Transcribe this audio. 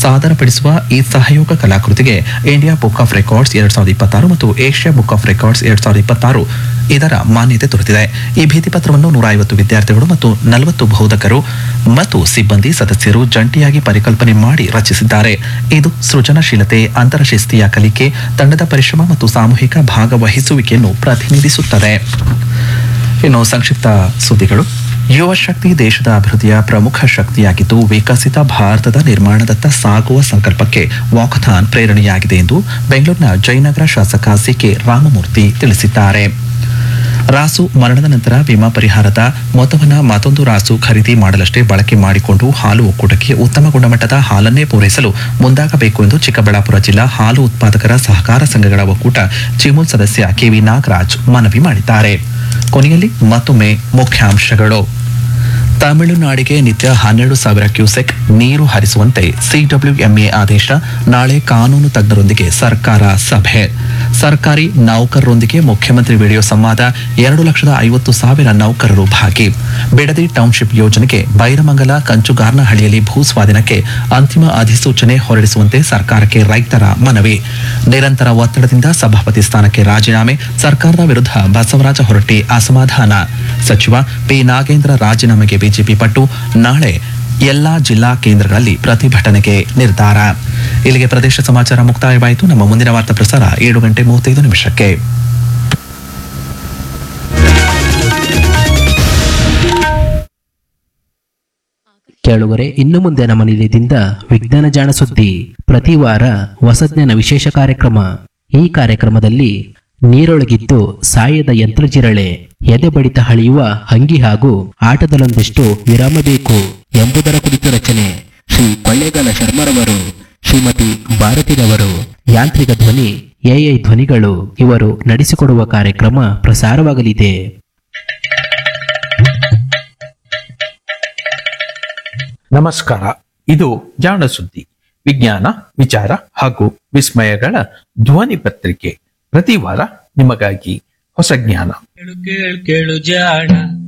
ಸಾದರಪಡಿಸುವ ಈ ಸಹಯೋಗ ಕಲಾಕೃತಿಗೆ ಇಂಡಿಯಾ ಬುಕ್ ಆಫ್ ರೆಕಾರ್ಡ್ಸ್ ಎರಡ್ ಸಾವಿರದ ಇಪ್ಪತ್ತಾರು ಮತ್ತು ಏಷ್ಯಾ ಬುಕ್ ಆಫ್ ರೆಕಾರ್ಡ್ಸ್ ಎರಡ್ ಸಾವಿರದ ಇಪ್ಪತ್ತಾರು ಇದರ ಮಾನ್ಯತೆ ದೊರೆತಿದೆ ಈ ಭಿತ್ತಿಪತ್ರವನ್ನು ನೂರ ಐವತ್ತು ವಿದ್ಯಾರ್ಥಿಗಳು ಮತ್ತು ನಲವತ್ತು ಬೋಧಕರು ಮತ್ತು ಸಿಬ್ಬಂದಿ ಸದಸ್ಯರು ಜಂಟಿಯಾಗಿ ಪರಿಕಲ್ಪನೆ ಮಾಡಿ ರಚಿಸಿದ್ದಾರೆ ಇದು ಸೃಜನಶೀಲತೆ ಅಂತರಶಿಸ್ತೀಯ ಕಲಿಕೆ ತಂಡದ ಪರಿಶ್ರಮ ಮತ್ತು ಸಾಮೂಹಿಕ ಭಾಗವಹಿಸುವಿಕೆಯನ್ನು ಪ್ರತಿನಿಧಿಸುತ್ತದೆ ಇನ್ನು ಸಂಕ್ಷಿಪ್ತ ಸುದ್ದಿಗಳು ಯುವ ಶಕ್ತಿ ದೇಶದ ಅಭಿವೃದ್ಧಿಯ ಪ್ರಮುಖ ಶಕ್ತಿಯಾಗಿದ್ದು ವಿಕಸಿತ ಭಾರತದ ನಿರ್ಮಾಣದತ್ತ ಸಾಗುವ ಸಂಕಲ್ಪಕ್ಕೆ ವಾಕಥಾನ್ ಪ್ರೇರಣೆಯಾಗಿದೆ ಎಂದು ಬೆಂಗಳೂರಿನ ಜಯನಗರ ಶಾಸಕ ಸಿಕೆ ರಾಮಮೂರ್ತಿ ತಿಳಿಸಿದ್ದಾರೆ ರಾಸು ಮರಣದ ನಂತರ ವಿಮಾ ಪರಿಹಾರದ ಮೊತ್ತವನ್ನು ಮತ್ತೊಂದು ರಾಸು ಖರೀದಿ ಮಾಡಲಷ್ಟೇ ಬಳಕೆ ಮಾಡಿಕೊಂಡು ಹಾಲು ಒಕ್ಕೂಟಕ್ಕೆ ಉತ್ತಮ ಗುಣಮಟ್ಟದ ಹಾಲನ್ನೇ ಪೂರೈಸಲು ಮುಂದಾಗಬೇಕು ಎಂದು ಚಿಕ್ಕಬಳ್ಳಾಪುರ ಜಿಲ್ಲಾ ಹಾಲು ಉತ್ಪಾದಕರ ಸಹಕಾರ ಸಂಘಗಳ ಒಕ್ಕೂಟ ಚಿಮುಲ್ ಸದಸ್ಯ ಕೆವಿ ನಾಗರಾಜ್ ಮನವಿ ಮಾಡಿದ್ದಾರೆ ಕೊನೆಯಲ್ಲಿ ಮತ್ತೊಮ್ಮೆ ಮುಖ್ಯಾಂಶಗಳು ತಮಿಳುನಾಡಿಗೆ ನಿತ್ಯ ಹನ್ನೆರಡು ಸಾವಿರ ಕ್ಯೂಸೆಕ್ ನೀರು ಹರಿಸುವಂತೆ ಸಿಡಬ್ಲ್ಯೂಎಂಎ ಆದೇಶ ನಾಳೆ ಕಾನೂನು ತಜ್ಞರೊಂದಿಗೆ ಸರ್ಕಾರ ಸಭೆ ಸರ್ಕಾರಿ ನೌಕರರೊಂದಿಗೆ ಮುಖ್ಯಮಂತ್ರಿ ವಿಡಿಯೋ ಸಂವಾದ ಎರಡು ಲಕ್ಷದ ಐವತ್ತು ಸಾವಿರ ನೌಕರರು ಭಾಗಿ ಬಿಡದಿ ಟೌನ್ಶಿಪ್ ಯೋಜನೆಗೆ ಬೈರಮಂಗಲ ಕಂಚುಗಾರ್ನಹಳ್ಳಿಯಲ್ಲಿ ಭೂ ಸ್ವಾಧೀನಕ್ಕೆ ಅಂತಿಮ ಅಧಿಸೂಚನೆ ಹೊರಡಿಸುವಂತೆ ಸರ್ಕಾರಕ್ಕೆ ರೈತರ ಮನವಿ ನಿರಂತರ ಒತ್ತಡದಿಂದ ಸಭಾಪತಿ ಸ್ಥಾನಕ್ಕೆ ರಾಜೀನಾಮೆ ಸರ್ಕಾರದ ವಿರುದ್ಧ ಬಸವರಾಜ ಹೊರಟ್ಟಿ ಅಸಮಾಧಾನ ಸಚಿವ ಪಿ ನಾಗೇಂದ್ರ ರಾಜೀನಾಮೆಗೆ ಬಿಜೆಪಿ ಪಟ್ಟು ನಾಳೆ ಎಲ್ಲಾ ಜಿಲ್ಲಾ ಕೇಂದ್ರಗಳಲ್ಲಿ ಪ್ರತಿಭಟನೆಗೆ ನಿರ್ಧಾರ ಇಲ್ಲಿಗೆ ಪ್ರದೇಶ ಸಮಾಚಾರ ಮುಕ್ತಾಯವಾಯಿತು ನಮ್ಮ ಮುಂದಿನ ವಾರ್ತಾ ಪ್ರಸಾರ ಏಳು ಗಂಟೆ ಮೂವತ್ತೈದು ನಿಮಿಷಕ್ಕೆ ಕೇಳುಗರೆ ಇನ್ನು ಮುಂದೆ ನಮ್ಮ ನಿಲಯದಿಂದ ವಿಜ್ಞಾನ ಜಾಣ ಸುದ್ದಿ ಪ್ರತಿ ವಾರ ಹೊಸಜ್ಞಾನ ವಿಶೇಷ ಕಾರ್ಯಕ್ರಮ ಈ ಕಾರ್ಯಕ್ರಮದಲ್ಲಿ ನೀರೊಳಗಿದ್ದು ಸಾಯದ ಯಂತ್ರಜಿರಳೆ ಎದೆ ಬಡಿತ ಹಳಿಯುವ ಅಂಗಿ ಹಾಗೂ ಆಟದಲ್ಲೊಂದಿಷ್ಟು ವಿರಾಮ ಬೇಕು ಎಂಬುದರ ಕುರಿತು ರಚನೆ ಶ್ರೀ ಕೊಳ್ಳೇಗಾಲ ಶರ್ಮರವರು ಶ್ರೀಮತಿ ಭಾರತಿರವರು ಯಾಂತ್ರಿಕ ಧ್ವನಿ ಎಐ ಧ್ವನಿಗಳು ಇವರು ನಡೆಸಿಕೊಡುವ ಕಾರ್ಯಕ್ರಮ ಪ್ರಸಾರವಾಗಲಿದೆ ನಮಸ್ಕಾರ ಇದು ಜಾಣ ಸುದ್ದಿ ವಿಜ್ಞಾನ ವಿಚಾರ ಹಾಗೂ ವಿಸ್ಮಯಗಳ ಧ್ವನಿ ಪತ್ರಿಕೆ ಪ್ರತಿ ವಾರ ನಿಮಗಾಗಿ ಹೊಸ ಜ್ಞಾನ ಕೇಳು ಕೇಳು ಕೇಳು ಜಾಣ